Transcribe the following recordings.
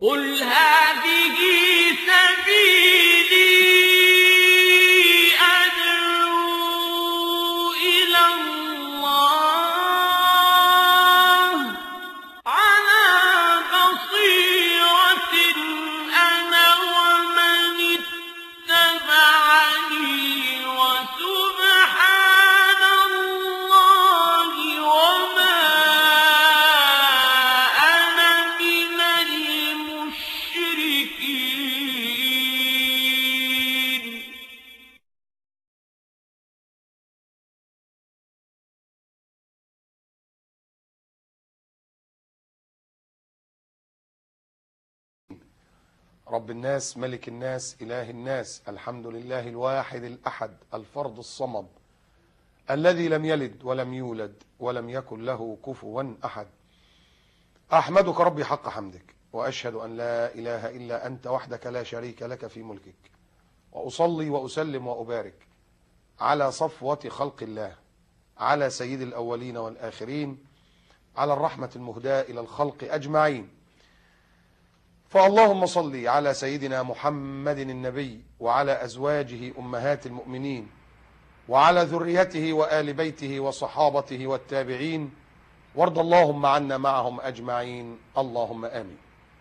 قل هذه سبيلي أدعو إلى الله على بصيرة أنا ومن اتبعني وسبحان الله وما أنا من المشركين رب الناس ملك الناس إله الناس الحمد لله الواحد الأحد الفرد الصمد الذي لم يلد ولم يولد ولم يكن له كفوا أحد أحمدك ربي حق حمدك وأشهد أن لا إله إلا أنت وحدك لا شريك لك في ملكك وأصلي وأسلم وأبارك على صفوة خلق الله على سيد الأولين والآخرين على الرحمة المهداة إلى الخلق أجمعين فاللهم صل على سيدنا محمد النبي وعلى أزواجه أمهات المؤمنين وعلى ذريته وآل بيته وصحابته والتابعين وارض اللهم عنا معهم أجمعين اللهم آمين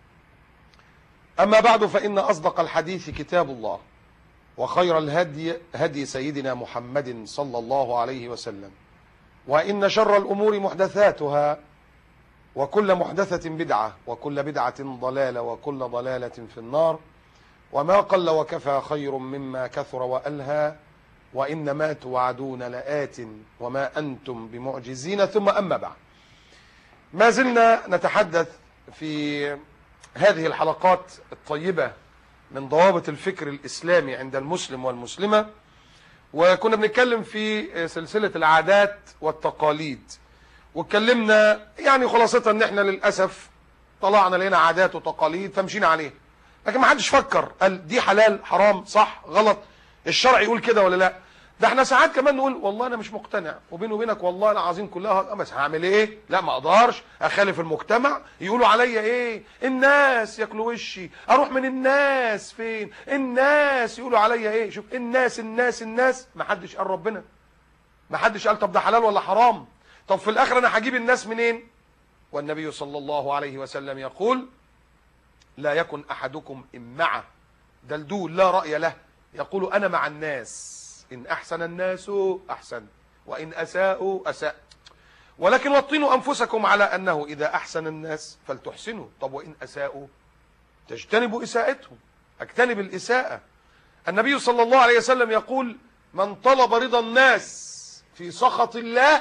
أما بعد فإن أصدق الحديث كتاب الله وخير الهدي هدي سيدنا محمد صلى الله عليه وسلم وإن شر الأمور محدثاتها وكل محدثة بدعة وكل بدعة ضلالة وكل ضلالة في النار وما قل وكفى خير مما كثر وألهى وإن ما توعدون لآت وما أنتم بمعجزين ثم أما بعد ما زلنا نتحدث في هذه الحلقات الطيبة من ضوابط الفكر الإسلامي عند المسلم والمسلمة وكنا بنتكلم في سلسلة العادات والتقاليد واتكلمنا يعني خلاصتها ان احنا للاسف طلعنا لنا عادات وتقاليد فمشينا عليها لكن ما حدش فكر قال دي حلال حرام صح غلط الشرع يقول كده ولا لا ده احنا ساعات كمان نقول والله انا مش مقتنع وبيني وبينك والله العظيم كلها بس هعمل ايه لا ما اقدرش اخالف المجتمع يقولوا عليا ايه الناس ياكلوا وشي اروح من الناس فين الناس يقولوا عليا ايه شوف الناس الناس الناس ما حدش قال ربنا ما حدش قال طب ده حلال ولا حرام طب في الاخر انا هجيب الناس منين والنبي صلى الله عليه وسلم يقول لا يكن احدكم امعه دلدول لا راي له يقول انا مع الناس ان احسن الناس احسن وان اساءوا اساء ولكن وطنوا انفسكم على انه اذا احسن الناس فلتحسنوا طب وان اساءوا تجتنبوا اساءتهم اجتنب الاساءه النبي صلى الله عليه وسلم يقول من طلب رضا الناس في سخط الله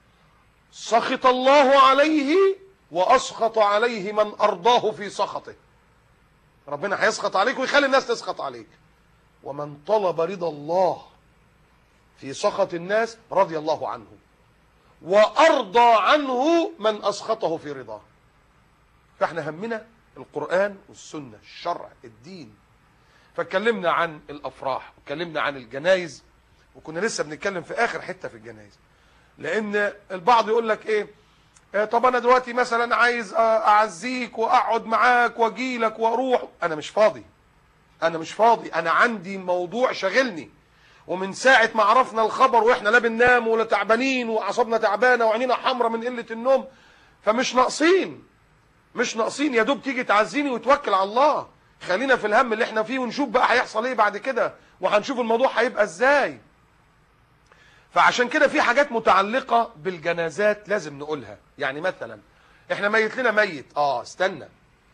سخط الله عليه واسخط عليه من ارضاه في سخطه ربنا هيسخط عليك ويخلي الناس تسخط عليك ومن طلب رضا الله في سخط الناس رضي الله عنه وارضى عنه من اسخطه في رضاه فاحنا همنا القران والسنه الشرع الدين فاتكلمنا عن الافراح واتكلمنا عن الجنايز وكنا لسه بنتكلم في اخر حته في الجنايز لان البعض يقول لك ايه آه طب انا دلوقتي مثلا عايز اعزيك واقعد معاك واجي لك واروح انا مش فاضي انا مش فاضي انا عندي موضوع شاغلني ومن ساعة ما عرفنا الخبر واحنا لا بننام ولا تعبانين واعصابنا تعبانه وعينينا حمرة من قلة النوم فمش ناقصين مش ناقصين يا دوب تيجي تعزيني وتوكل على الله خلينا في الهم اللي احنا فيه ونشوف بقى هيحصل ايه بعد كده وهنشوف الموضوع هيبقى ازاي فعشان كده في حاجات متعلقة بالجنازات لازم نقولها يعني مثلا احنا ميت لنا ميت اه استنى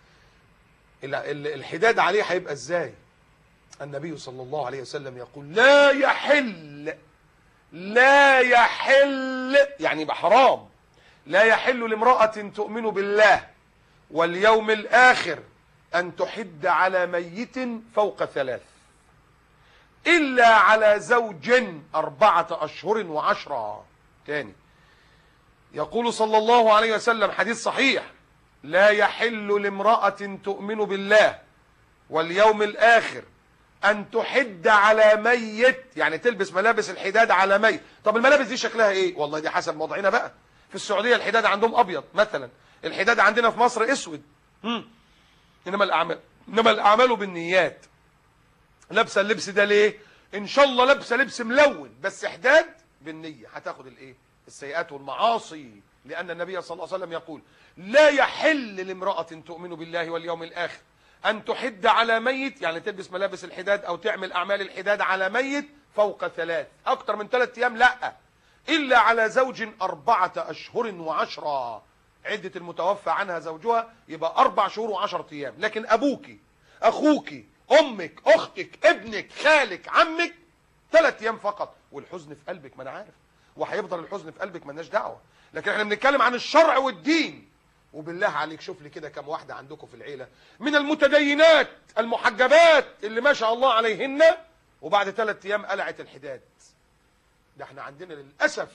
الحداد عليه هيبقى ازاي النبي صلى الله عليه وسلم يقول لا يحل لا يحل يعني يبقى حرام لا يحل لامرأة تؤمن بالله واليوم الآخر أن تحد على ميت فوق ثلاث إلا على زوج أربعة أشهر وعشرة تاني يقول صلى الله عليه وسلم حديث صحيح لا يحل لامرأة تؤمن بالله واليوم الآخر أن تحد على ميت يعني تلبس ملابس الحداد على ميت طب الملابس دي شكلها إيه والله دي حسب موضعنا بقى في السعودية الحداد عندهم أبيض مثلا الحداد عندنا في مصر أسود مم. انما الاعمال انما الاعمال بالنيات لابسه اللبس ده ليه ان شاء الله لابسه لبس ملون بس حداد بالنيه هتاخد الايه السيئات والمعاصي لان النبي صلى الله عليه وسلم يقول لا يحل لامراه تؤمن بالله واليوم الاخر ان تحد على ميت يعني تلبس ملابس الحداد او تعمل اعمال الحداد على ميت فوق ثلاث اكتر من ثلاث ايام لا الا على زوج اربعه اشهر وعشرة عده المتوفى عنها زوجها يبقى اربع شهور وعشرة ايام لكن ابوكي اخوكي امك اختك ابنك خالك عمك ثلاث ايام فقط والحزن في قلبك ما انا عارف وهيفضل الحزن في قلبك مالناش دعوه لكن احنا بنتكلم عن الشرع والدين وبالله عليك شوف لي كده كم واحده عندكم في العيله من المتدينات المحجبات اللي ما شاء الله عليهن وبعد ثلاث ايام قلعت الحداد ده احنا عندنا للاسف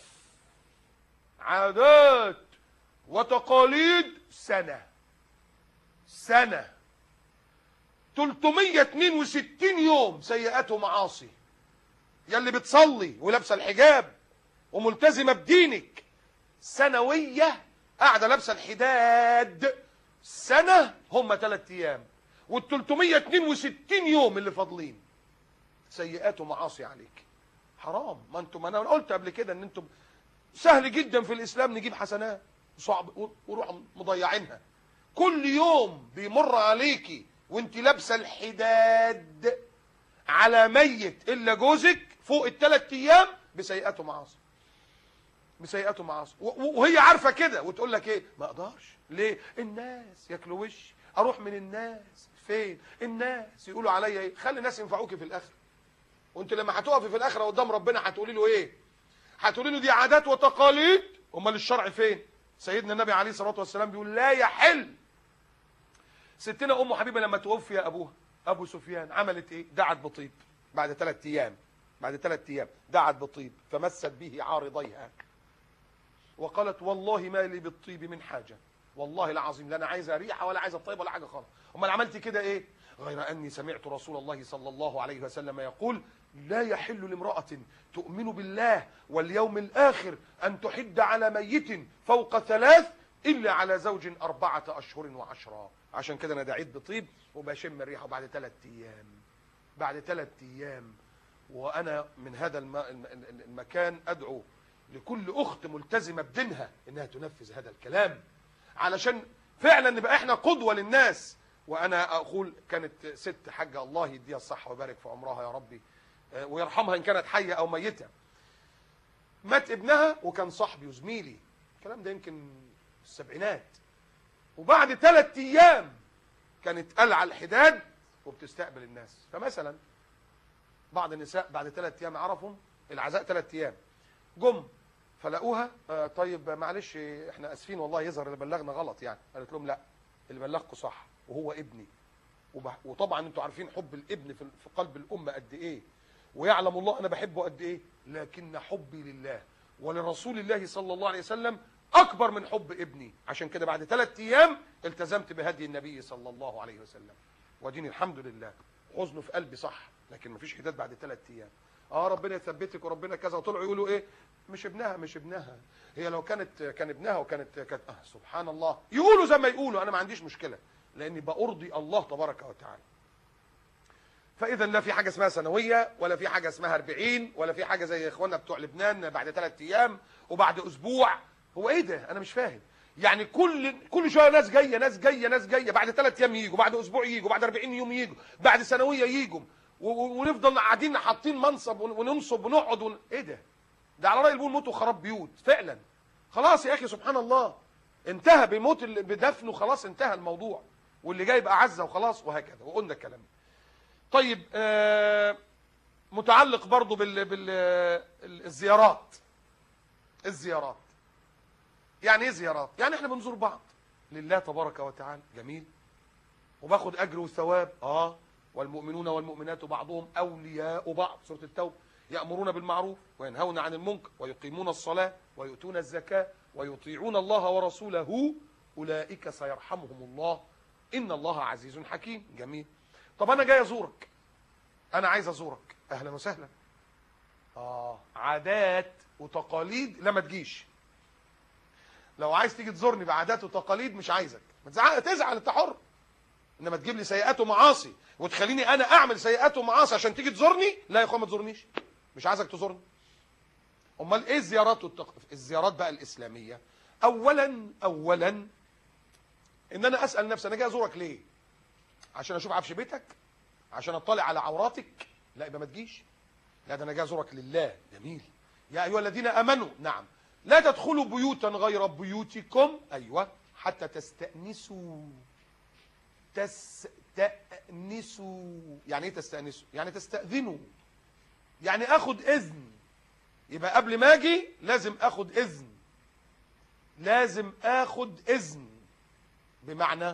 عادات وتقاليد سنه سنه 362 يوم سيئات ومعاصي يلي بتصلي ولابسه الحجاب وملتزمه بدينك سنويه قاعده لابسه الحداد سنه هم ثلاث ايام وال 362 يوم اللي فاضلين سيئات ومعاصي عليك حرام ما انتم انا قلت قبل كده ان انتم سهل جدا في الاسلام نجيب حسنات صعب وروح مضيعينها كل يوم بيمر عليكي وانت لابسه الحداد على ميت الا جوزك فوق الثلاث ايام بسيئات ومعاصي بسيئات ومعاصي و- وهي عارفه كده وتقول لك ايه ما اقدرش ليه الناس ياكلوا وشي اروح من الناس فين الناس يقولوا عليا ايه خلي الناس ينفعوكي في الاخره وانت لما هتقفي في الاخره قدام ربنا هتقولي له ايه هتقولي له دي عادات وتقاليد امال الشرع فين سيدنا النبي عليه الصلاه والسلام بيقول لا يحل ستنا ام حبيبه لما توفي ابوها ابو سفيان عملت ايه دعت بطيب بعد ثلاث ايام بعد ثلاث ايام دعت بطيب فمست به عارضيها وقالت والله ما لي بالطيب من حاجه والله العظيم لا انا عايزه ريحه ولا عايزه طيب ولا حاجه خالص امال عملت كده ايه غير اني سمعت رسول الله صلى الله عليه وسلم يقول لا يحل لامراه تؤمن بالله واليوم الاخر ان تحد على ميت فوق ثلاث الا على زوج اربعه اشهر وعشرا عشان كده انا دعيت بطيب وبشم الريحه بعد ثلاث ايام بعد ثلاث ايام وانا من هذا الم- الم- المكان ادعو لكل اخت ملتزمه بدينها انها تنفذ هذا الكلام علشان فعلا نبقى احنا قدوه للناس وانا اقول كانت ست حاجه الله يديها الصحه ويبارك في عمرها يا ربي آه، ويرحمها ان كانت حيه او ميته مات ابنها وكان صاحبي وزميلي الكلام ده يمكن في السبعينات وبعد ثلاث ايام كانت قلعه الحداد وبتستقبل الناس فمثلا بعض النساء بعد ثلاث ايام عرفوا العزاء ثلاث ايام جم فلقوها آه طيب معلش احنا اسفين والله يظهر اللي بلغنا غلط يعني قالت لهم لا اللي بلغكم صح وهو ابني وبح- وطبعا انتوا عارفين حب الابن في في قلب الام قد ايه ويعلم الله انا بحبه قد ايه لكن حبي لله ولرسول الله صلى الله عليه وسلم اكبر من حب ابني عشان كده بعد ثلاث ايام التزمت بهدي النبي صلى الله عليه وسلم وديني الحمد لله حزنه في قلبي صح لكن مفيش حداد بعد ثلاث ايام اه ربنا يثبتك وربنا كذا وطلعوا يقولوا ايه مش ابنها مش ابنها هي لو كانت كان ابنها وكانت كانت آه سبحان الله يقولوا زي ما يقولوا انا ما عنديش مشكله لاني بارضي الله تبارك وتعالى فاذا لا في حاجه اسمها سنويه ولا في حاجه اسمها 40 ولا في حاجه زي اخواننا بتوع لبنان بعد ثلاث ايام وبعد اسبوع هو ايه ده انا مش فاهم يعني كل كل شويه ناس جايه ناس جايه ناس جايه بعد ثلاث ايام يجوا بعد اسبوع يجوا بعد 40 يوم يجوا بعد سنويه يجوا و- و- ونفضل قاعدين حاطين منصب ون- وننصب ونقعد ون... ايه ده ده على راي البول موت وخراب بيوت فعلا خلاص يا اخي سبحان الله انتهى بموت ال- بدفنه خلاص انتهى الموضوع واللي جاي يبقى عزه وخلاص وهكذا وقلنا الكلام ده طيب آه متعلق برضو بال بال الزيارات الزيارات يعني ايه زيارات يعني احنا بنزور بعض لله تبارك وتعالى جميل وباخد اجر وثواب اه والمؤمنون والمؤمنات بعضهم اولياء بعض سوره التوبه يامرون بالمعروف وينهون عن المنكر ويقيمون الصلاه ويؤتون الزكاه ويطيعون الله ورسوله اولئك سيرحمهم الله ان الله عزيز حكيم جميل طب انا جاي ازورك انا عايز ازورك اهلا وسهلا اه عادات وتقاليد لا ما تجيش لو عايز تيجي تزورني بعادات وتقاليد مش عايزك ما تزعل تزعل انت حر انما تجيب لي سيئات ومعاصي وتخليني انا اعمل سيئات ومعاصي عشان تيجي تزورني لا يا اخويا ما تزورنيش مش عايزك تزورني امال ايه الزيارات والتق... الزيارات بقى الاسلاميه اولا اولا ان انا اسال نفسي انا جاي ازورك ليه عشان اشوف عفش بيتك عشان اطلع على عوراتك لا يبقى ما تجيش لا ده انا جاي ازورك لله جميل يا ايها الذين امنوا نعم لا تدخلوا بيوتا غير بيوتكم ايوه حتى تستانسوا تستانسوا يعني ايه تستانسوا يعني تستاذنوا يعني اخد اذن يبقى قبل ما اجي لازم اخد اذن لازم اخد اذن بمعنى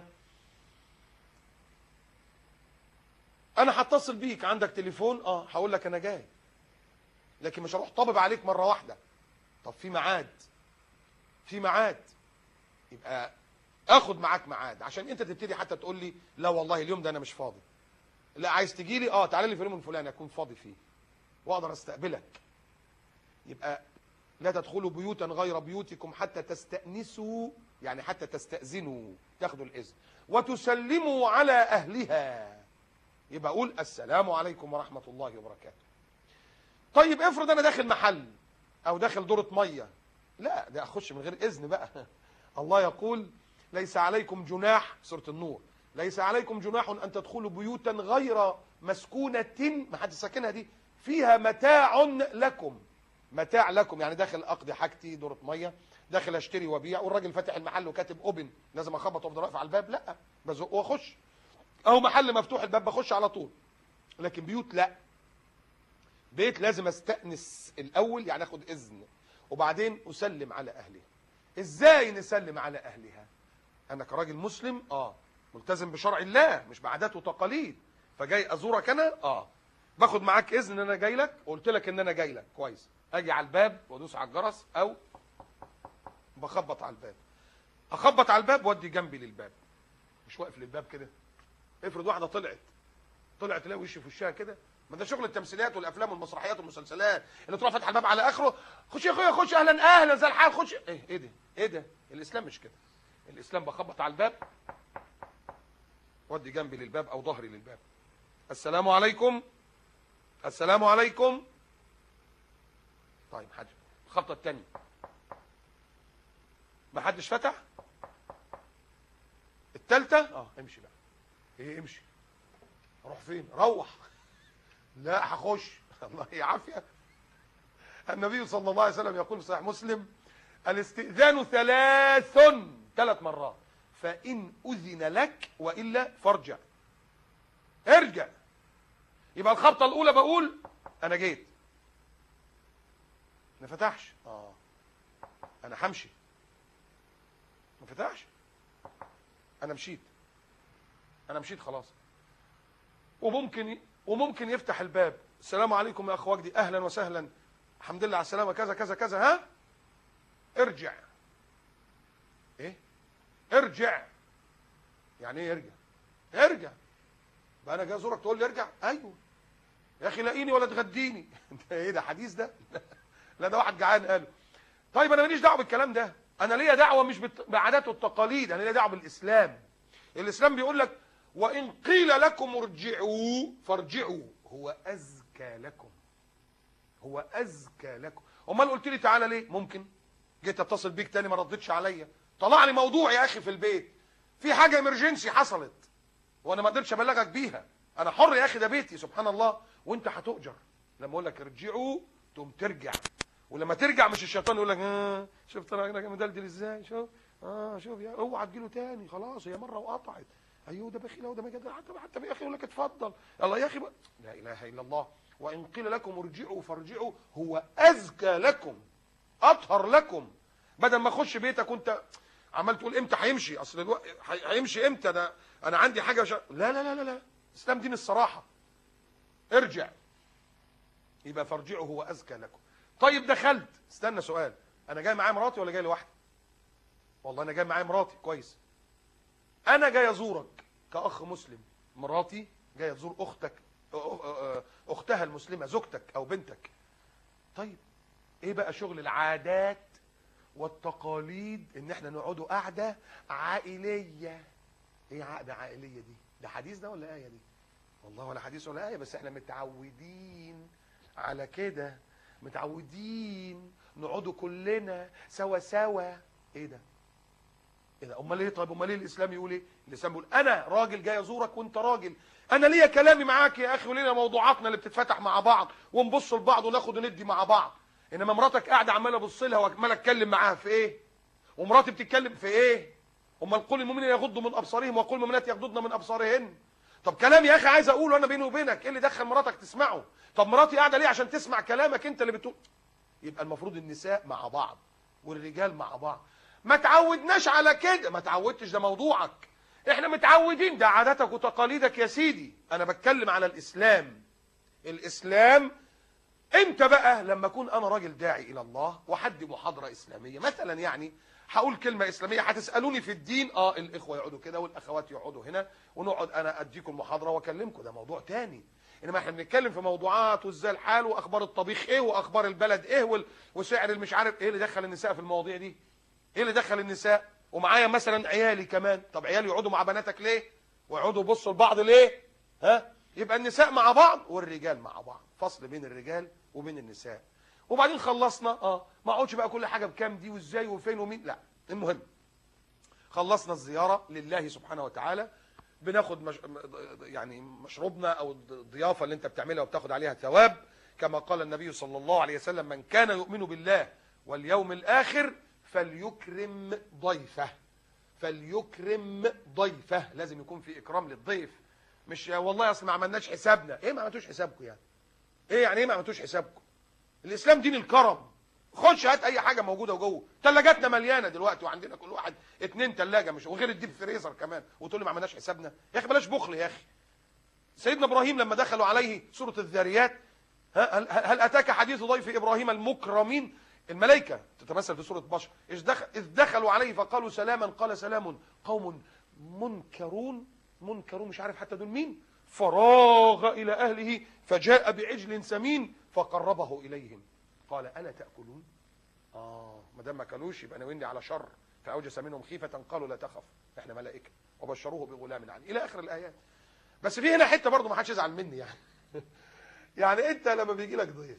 انا هتصل بيك عندك تليفون اه هقول لك انا جاي لكن مش هروح طبب عليك مره واحده طب في ميعاد في ميعاد يبقى اخد معاك ميعاد عشان انت تبتدي حتى تقول لي لا والله اليوم ده انا مش فاضي لا عايز تجي لي اه تعالى لي في اليوم الفلاني اكون فاضي فيه واقدر استقبلك يبقى لا تدخلوا بيوتا غير بيوتكم حتى تستأنسوا يعني حتى تستأذنوا تاخدوا الإذن وتسلموا على أهلها يبقى أقول السلام عليكم ورحمة الله وبركاته طيب افرض أنا داخل محل أو داخل دورة مية لا ده أخش من غير إذن بقى الله يقول ليس عليكم جناح سورة النور ليس عليكم جناح أن تدخلوا بيوتا غير مسكونة ما حد ساكنها دي فيها متاع لكم متاع لكم يعني داخل اقضي حاجتي دورة ميه داخل اشتري وابيع والراجل فاتح المحل وكاتب اوبن لازم اخبط وافضل واقف على الباب لا بزق واخش او محل مفتوح الباب بخش على طول لكن بيوت لا بيت لازم استأنس الاول يعني اخد اذن وبعدين اسلم على اهلها ازاي نسلم على اهلها انا كراجل مسلم اه ملتزم بشرع الله مش بعادات وتقاليد فجاي ازورك انا اه باخد معاك اذن ان انا جاي لك وقلت لك ان انا جاي لك كويس اجي على الباب وادوس على الجرس او بخبط على الباب اخبط على الباب وادي جنبي للباب مش واقف للباب كده افرض واحده طلعت طلعت تلاقي وشي في وشها كده ما ده شغل التمثيليات والافلام والمسرحيات والمسلسلات اللي تروح فاتحه الباب على اخره خش يا اخويا خش اهلا اهلا زي الحال خش ايه ايه ده ايه ده الاسلام مش كده الاسلام بخبط على الباب وادي جنبي للباب او ظهري للباب السلام عليكم السلام عليكم طيب حاجة الخبطة التانية ما حدش فتح التالتة اه امشي بقى ايه امشي اروح فين روح لا هخش الله يعافيك النبي صلى الله عليه وسلم يقول في صحيح مسلم الاستئذان ثلاث ثلاث مرات فإن أذن لك وإلا فارجع ارجع يبقى الخبطة الأولى بقول أنا جيت ما فتحش اه انا همشي ما فتحش انا مشيت انا مشيت خلاص وممكن وممكن يفتح الباب السلام عليكم يا اخ وجدي اهلا وسهلا الحمد لله على السلامه كذا كذا كذا ها ارجع ايه ارجع يعني ايه ارجع ارجع بقى انا جاي ازورك تقول لي ارجع ايوه يا اخي لاقيني ولا تغديني انت ايه ده حديث ده لا ده واحد جعان قاله طيب انا ماليش دعوه بالكلام ده انا ليا دعوه مش بالت- بعادات والتقاليد انا ليا دعوه بالاسلام الاسلام بيقول لك وان قيل لكم ارجعوا فارجعوا هو ازكى لكم هو ازكى لكم امال قلت لي تعالى ليه ممكن جيت اتصل بيك تاني ما ردتش عليا طلع لي موضوع يا اخي في البيت في حاجه امرجنسي حصلت وانا ما قدرتش ابلغك بيها انا حر يا اخي ده بيتي سبحان الله وانت هتؤجر لما اقول لك ارجعوا تقوم ترجع ولما ترجع مش الشيطان يقول لك اه شفت انا أنا مدلدل ازاي شوف اه شوف يا اوعى تجيله تاني خلاص هي مره وقطعت ايوه ده بخيل أهو ده ما جد حتى حتى يا اخي يقول لك اتفضل الله يا اخي بقى. لا اله الا الله وان قيل لكم ارجعوا فارجعوا هو ازكى لكم اطهر لكم بدل ما اخش بيتك وانت عمال تقول امتى هيمشي اصل الوقت هي- هيمشي امتى ده انا عندي حاجه شا... لا لا لا لا لا الاسلام دين الصراحه ارجع يبقى فارجعوا هو ازكى لكم طيب دخلت استنى سؤال انا جاي معايا مراتي ولا جاي لوحدي والله انا جاي معايا مراتي كويس انا جاي ازورك كاخ مسلم مراتي جايه تزور اختك أ- أ- أ- اختها المسلمه زوجتك او بنتك طيب ايه بقى شغل العادات والتقاليد ان احنا نقعدوا قعده عائليه ايه عقده عائليه دي ده حديث ده ولا ايه دي والله ولا حديث ولا ايه بس احنا متعودين على كده متعودين نقعدوا كلنا سوا سوا ايه ده ايه ده امال ايه طيب امال ايه الاسلام يقول ايه الاسلام بيقول انا راجل جاي ازورك وانت راجل انا ليا كلامي معاك يا اخي ولينا موضوعاتنا اللي بتتفتح مع بعض ونبص لبعض وناخد وندي مع بعض انما مراتك قاعده عماله ابص لها وعماله اتكلم معاها في ايه ومراتي بتتكلم في ايه امال قول المؤمنين يغضوا من ابصارهم وقول المؤمنات يغضضن من ابصارهن طب كلام يا اخي عايز اقوله انا بيني وبينك ايه اللي دخل مراتك تسمعه طب مراتي قاعده ليه عشان تسمع كلامك انت اللي بتقول يبقى المفروض النساء مع بعض والرجال مع بعض ما تعودناش على كده ما تعودتش ده موضوعك احنا متعودين ده عاداتك وتقاليدك يا سيدي انا بتكلم على الاسلام الاسلام امتى بقى لما اكون انا راجل داعي الى الله وحد محاضره اسلاميه مثلا يعني هقول كلمه اسلاميه هتسالوني في الدين اه الاخوه يقعدوا كده والاخوات يقعدوا هنا ونقعد انا اديكم محاضره واكلمكم ده موضوع تاني انما احنا بنتكلم في موضوعات وازاي الحال واخبار الطبيخ ايه واخبار البلد ايه وال- وسعر المش عارف ايه اللي دخل النساء في المواضيع دي ايه اللي دخل النساء ومعايا مثلا عيالي كمان طب عيالي يقعدوا مع بناتك ليه ويقعدوا يبصوا لبعض ليه ها يبقى النساء مع بعض والرجال مع بعض فصل بين الرجال وبين النساء وبعدين خلصنا اه ما اقعدش بقى كل حاجه بكام دي وازاي وفين ومين لا المهم خلصنا الزياره لله سبحانه وتعالى بناخد مش... يعني مشروبنا او الضيافه اللي انت بتعملها وبتاخد عليها ثواب كما قال النبي صلى الله عليه وسلم من كان يؤمن بالله واليوم الاخر فليكرم ضيفه فليكرم ضيفه لازم يكون في اكرام للضيف مش والله اصل ما عملناش حسابنا ايه ما عملتوش حسابكم يعني ايه يعني ايه ما عملتوش حسابكم الاسلام دين الكرم خش هات اي حاجه موجوده جوه ثلاجاتنا مليانه دلوقتي وعندنا كل واحد اتنين ثلاجه مش وغير الديب فريزر كمان وتقول لي ما عملناش حسابنا يا اخي بلاش بخل يا اخي سيدنا ابراهيم لما دخلوا عليه سوره الذاريات ها- هل, هل اتاك حديث ضيف ابراهيم المكرمين الملائكه تتمثل في سوره بشر اذ دخل اذ دخلوا عليه فقالوا سلاما قال سلام قوم منكرون منكرون مش عارف حتى دول مين فراغ الى اهله فجاء بعجل سمين فقربه اليهم قال الا تاكلون اه ما دام ما كلوش يبقى ناويني على شر فاوجس منهم خيفه قالوا لا تخف احنا ملائكه وبشروه بغلام عليم الى اخر الايات بس في هنا حته برضه ما حدش يزعل مني يعني يعني انت لما بيجي لك ضيف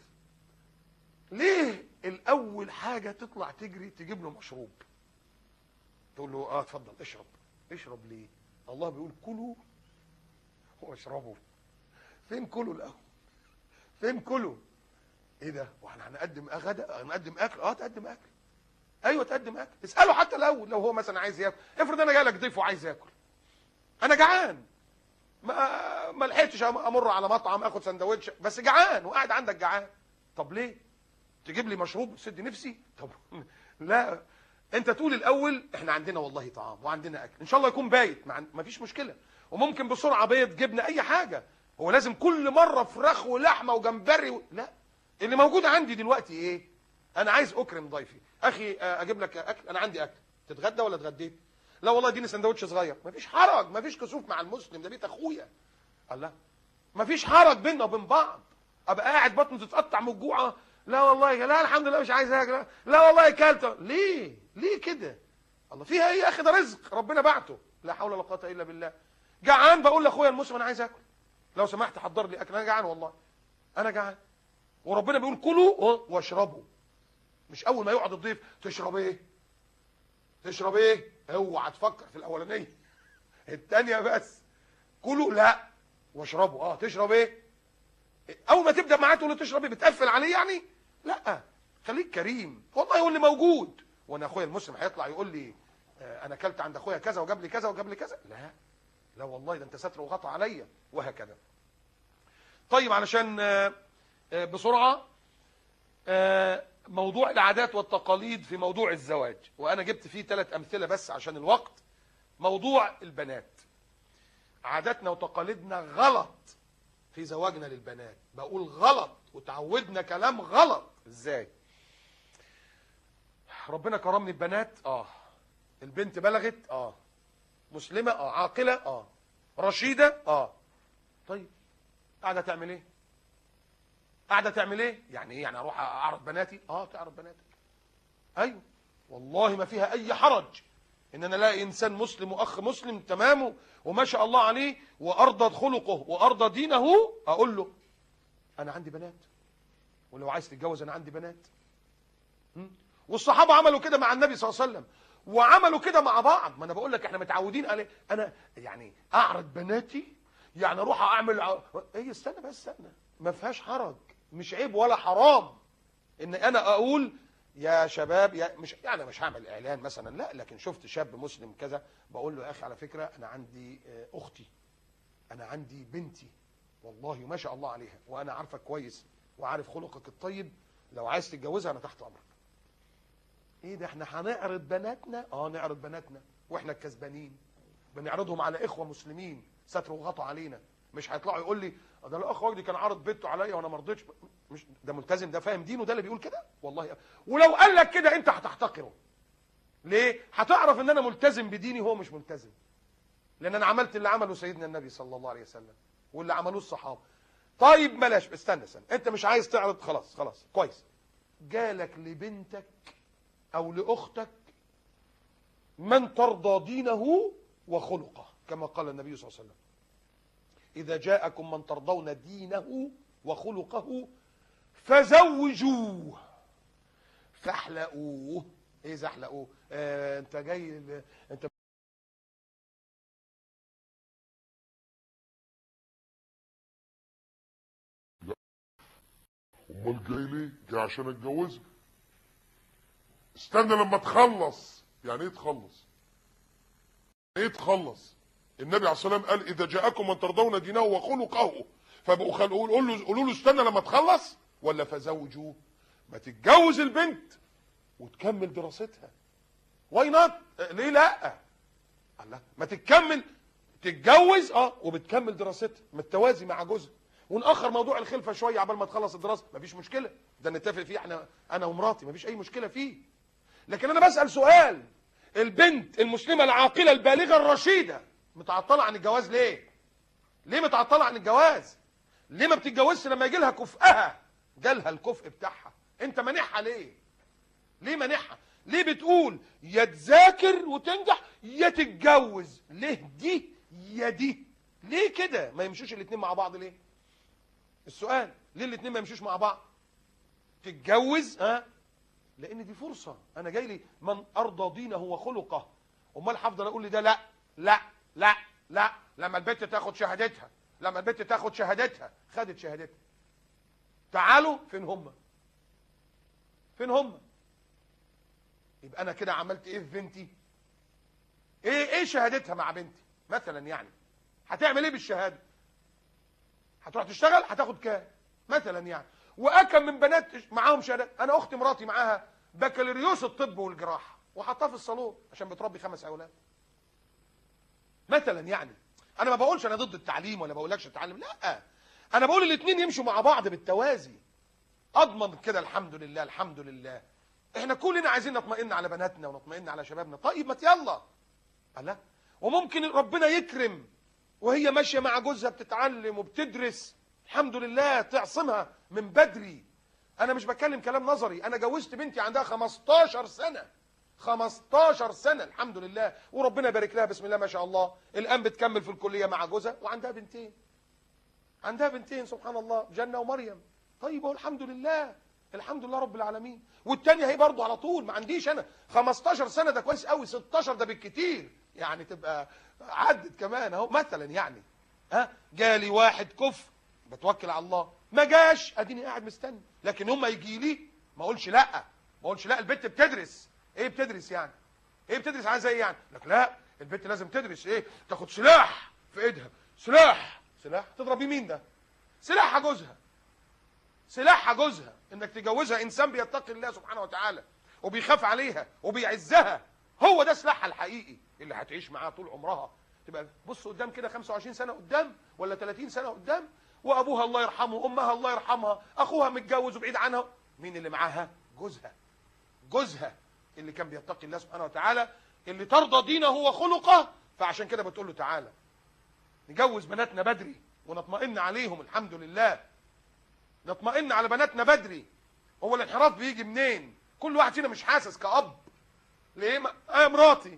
ليه الاول حاجه تطلع تجري تجيب له مشروب تقول له اه اتفضل اشرب اشرب ليه الله بيقول كلوا واشربوا فين كلوا الاول فين كلوا ايه ده واحنا هنقدم غدا هنقدم اكل اه تقدم اكل ايوه تقدم اكل اساله حتى الاول لو هو مثلا عايز ياكل افرض انا جاي لك ضيف وعايز ياكل انا جعان ما ما لحقتش امر على مطعم اخد سندوتش بس جعان وقاعد عندك جعان طب ليه تجيب لي مشروب تسد نفسي طب لا انت تقول الاول احنا عندنا والله طعام وعندنا اكل ان شاء الله يكون بايت ما عن- ما فيش مشكله وممكن بسرعه بيض جبنه اي حاجه هو لازم كل مره فراخ ولحمه وجمبري و... لا اللي موجود عندي دلوقتي ايه انا عايز اكرم ضيفي اخي آه، اجيب لك اكل انا عندي اكل تتغدى ولا اتغديت لا والله اديني سندوتش صغير مفيش حرج مفيش كسوف مع المسلم ده بيت اخويا الله مفيش حرج بيننا وبين بعض ابقى قاعد بطني تتقطع من الجوع لا والله لا الحمد لله مش عايز اكل لا, لا والله اكلت ليه ليه كده الله فيها ايه يا اخي ده رزق ربنا بعته لا حول ولا قوه الا بالله جعان بقول لاخويا المسلم انا عايز اكل لو سمحت حضر لي اكل انا جعان والله انا جعان وربنا بيقول كلوا واشربوا مش اول ما يقعد الضيف تشرب ايه تشرب ايه اوعى تفكر في الاولانيه الثانيه بس كلوا لا واشربوا اه تشرب ايه اول ما تبدا معاه تقول له تشرب ايه بتقفل عليه يعني لا خليك كريم والله هو اللي موجود وانا اخويا المسلم هيطلع يقول لي آه، انا اكلت عند اخويا كذا وجاب لي كذا وجاب لي كذا لا لا والله ده انت ستر وغطى عليا وهكذا طيب علشان آه، آه، بسرعه آه، موضوع العادات والتقاليد في موضوع الزواج وانا جبت فيه ثلاث امثله بس عشان الوقت موضوع البنات عاداتنا وتقاليدنا غلط في زواجنا للبنات بقول غلط وتعودنا كلام غلط ازاي ربنا كرمني ببنات اه البنت بلغت اه مسلمه اه عاقله اه رشيده اه طيب قاعده تعمل ايه قاعده تعمل ايه يعني ايه يعني اروح اعرض بناتي اه تعرض بناتك ايوه والله ما فيها اي حرج ان انا الاقي انسان مسلم واخ مسلم تمامه وما شاء الله عليه وارضى خلقه وارضى دينه اقول له انا عندي بنات ولو عايز تتجوز انا عندي بنات م? والصحابه عملوا كده مع النبي صلى الله عليه وسلم وعملوا كده مع بعض ما انا بقول لك احنا متعودين عليه انا يعني اعرض بناتي يعني اروح اعمل ع... ايه استنى بس استنى ما فيهاش حرج مش عيب ولا حرام ان انا اقول يا شباب يا مش يعني مش هعمل اعلان مثلا لا لكن شفت شاب مسلم كذا بقول له يا اخي على فكره انا عندي آه، اختي انا عندي بنتي والله ما شاء الله عليها وانا عارفك كويس وعارف خلقك الطيب لو عايز تتجوزها انا تحت امرك ايه ده احنا هنعرض بناتنا اه نعرض بناتنا واحنا الكسبانين بنعرضهم على اخوه مسلمين ستروا وغطوا علينا مش هيطلعوا يقول لي ده الاخ وجدي كان عارض بنته عليا وانا ما رضيتش مش ده ملتزم ده فاهم دينه ده اللي بيقول كده والله ولو قال لك كده انت هتحتقره ليه هتعرف ان انا ملتزم بديني هو مش ملتزم لان انا عملت اللي عمله سيدنا النبي صلى الله عليه وسلم واللي عملوه الصحابه طيب بلاش استنى استنى انت مش عايز تعرض خلاص خلاص كويس جالك لبنتك او لاختك من ترضى دينه وخلقه كما قال النبي صلى الله عليه وسلم اذا جاءكم من ترضون دينه وخلقه فزوجوه فاحلقوه ايه زحلقوه آه انت جاي انت امال جاي ليه؟ جاي عشان اتجوزها استنى لما تخلص يعني ايه تخلص؟ ايه تخلص؟ النبي عليه الصلاه والسلام قال اذا جاءكم من ترضون دينه وخلقه فبقوا خل... قول له قولوا له استنى لما تخلص ولا فزوجوه ما تتجوز البنت وتكمل دراستها واي نوت ليه لا الله ما تكمل تتجوز اه وبتكمل دراستها متوازي مع جوزها ونأخر موضوع الخلفه شويه عبال ما تخلص الدراسه مفيش مشكله ده نتفق فيه احنا انا ومراتي مفيش اي مشكله فيه لكن انا بسال سؤال البنت المسلمه العاقله البالغه الرشيده متعطله عن الجواز ليه ليه متعطله عن الجواز ليه ما بتتجوزش لما يجي لها كفءها جالها الكفء بتاعها انت مانعها ليه ليه مانعها ليه بتقول يا تذاكر وتنجح يا تتجوز ليه دي يا دي ليه كده ما يمشوش الاتنين مع بعض ليه السؤال ليه الاتنين ما يمشوش مع بعض تتجوز ها لان دي فرصه انا جاي لي من ارضى دينه وخلقه امال هفضل اقول لي ده لا لا لا لا لما البنت تاخد شهادتها لما البنت تاخد شهادتها خدت شهادتها تعالوا فين هم فين هم يبقى انا كده عملت ايه في بنتي ايه ايه شهادتها مع بنتي مثلا يعني هتعمل ايه بالشهاده هتروح تشتغل هتاخد كام مثلا يعني واكم من بنات معاهم شهادات انا اختي مراتي معاها بكالوريوس الطب والجراحه وحطها في الصالون عشان بتربي خمس اولاد مثلا يعني انا ما بقولش انا ضد التعليم ولا بقولكش التعلم لا انا بقول الاثنين يمشوا مع بعض بالتوازي اضمن كده الحمد لله الحمد لله احنا كلنا عايزين نطمئن على بناتنا ونطمئن على شبابنا طيب ما يلا الله وممكن ربنا يكرم وهي ماشيه مع جوزها بتتعلم وبتدرس الحمد لله تعصمها من بدري انا مش بتكلم كلام نظري انا جوزت بنتي عندها 15 سنه 15 سنه الحمد لله وربنا يبارك لها بسم الله ما شاء الله الان بتكمل في الكليه مع جوزها وعندها بنتين عندها بنتين سبحان الله جنه ومريم طيب الحمد لله الحمد لله رب العالمين والتانية هي برضو على طول ما عنديش انا 15 سنه ده كويس قوي 16 ده بالكتير يعني تبقى عدت كمان اهو مثلا يعني ها جالي واحد كفر بتوكل على الله ما جاش اديني قاعد مستني لكن يوم ما يجي لي ما اقولش لا ما اقولش لا البنت بتدرس ايه بتدرس يعني ايه بتدرس عايزه ايه يعني لك لا البنت لازم تدرس ايه تاخد سلاح في ايدها سلاح سلاح تضرب مين ده سلاحها جوزها سلاحها جوزها انك تجوزها انسان بيتقي الله سبحانه وتعالى وبيخاف عليها وبيعزها هو ده سلاحها الحقيقي اللي هتعيش معاه طول عمرها تبقى بص قدام كده 25 سنه قدام ولا 30 سنه قدام وابوها الله يرحمه امها الله يرحمها اخوها متجوز وبعيد عنها مين اللي معاها جوزها جوزها اللي كان بيتقي الله سبحانه وتعالى اللي ترضى دينه وخلقه فعشان كده بتقول له تعالى نجوز بناتنا بدري ونطمئن عليهم الحمد لله نطمئن على بناتنا بدري هو الانحراف بيجي منين كل واحد فينا مش حاسس كأب ليه ما... آه مراتي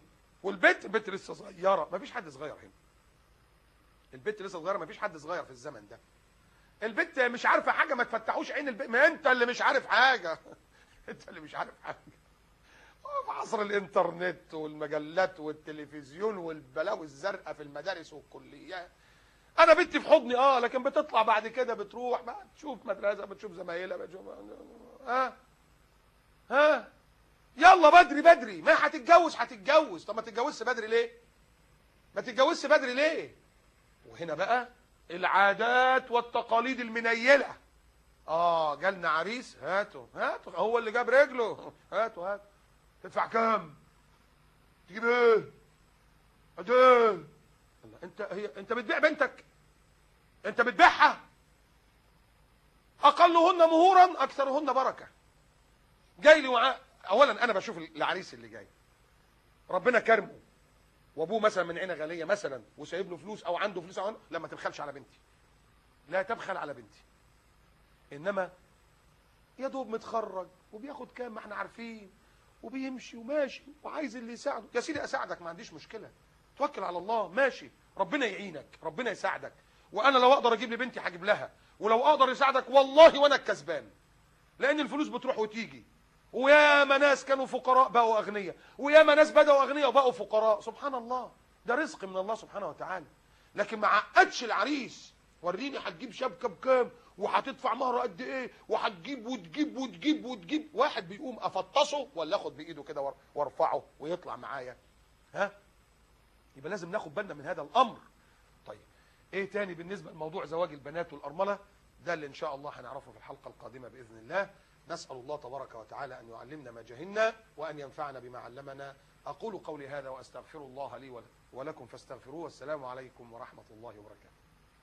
والبنت البنت لسه صغيره مفيش حد صغير هنا البنت لسه صغيره مفيش حد صغير في الزمن ده البنت مش عارفه حاجه ما تفتحوش عين البنت ما انت اللي مش عارف حاجه انت اللي مش عارف حاجه في عصر الانترنت والمجلات والتلفزيون والبلاوي الزرقاء في المدارس والكليات انا بنتي في حضني اه لكن بتطلع بعد كده بتروح بقى تشوف مدرسه بتشوف زمايلها بتشوف ها ها يلا بدري بدري ما هتتجوز هتتجوز طب ما تتجوزش بدري ليه ما تتجوزش بدري ليه وهنا بقى العادات والتقاليد المنيله اه جالنا عريس هاته هاته هو اللي جاب رجله هاته هاته تدفع كام تجيب ايه قد ايه الله، انت هي انت بتبيع بنتك انت بتبيعها اقلهن مهورا اكثرهن بركه جاي لي وعاء اولا انا بشوف العريس اللي جاي ربنا كرمه وابوه مثلا من عينه غاليه مثلا وسايب له فلوس او عنده فلوس او عنده لا ما تبخلش على بنتي لا تبخل على بنتي انما يا دوب متخرج وبياخد كام ما احنا عارفين وبيمشي وماشي وعايز اللي يساعده يا سيدي اساعدك ما عنديش مشكله توكل على الله ماشي ربنا يعينك ربنا يساعدك وانا لو اقدر اجيب لبنتي هجيب لها ولو اقدر يساعدك والله وانا الكسبان لان الفلوس بتروح وتيجي وياما ناس كانوا فقراء بقوا اغنياء وياما ناس بدأوا اغنياء وبقوا فقراء سبحان الله ده رزق من الله سبحانه وتعالى لكن ما عقدش العريس وريني هتجيب شبكه بكام وهتدفع مهر قد ايه وهتجيب وتجيب وتجيب وتجيب واحد بيقوم افطسه ولا اخد بايده كده وار- وارفعه ويطلع معايا ها يبقى لازم ناخد بالنا من هذا الامر طيب ايه تاني بالنسبه لموضوع زواج البنات والارمله ده اللي ان شاء الله هنعرفه في الحلقه القادمه باذن الله نسال الله تبارك وتعالى ان يعلمنا ما جهلنا وان ينفعنا بما علمنا اقول قولي هذا واستغفر الله لي ول- ولكم فاستغفروه والسلام عليكم ورحمه الله وبركاته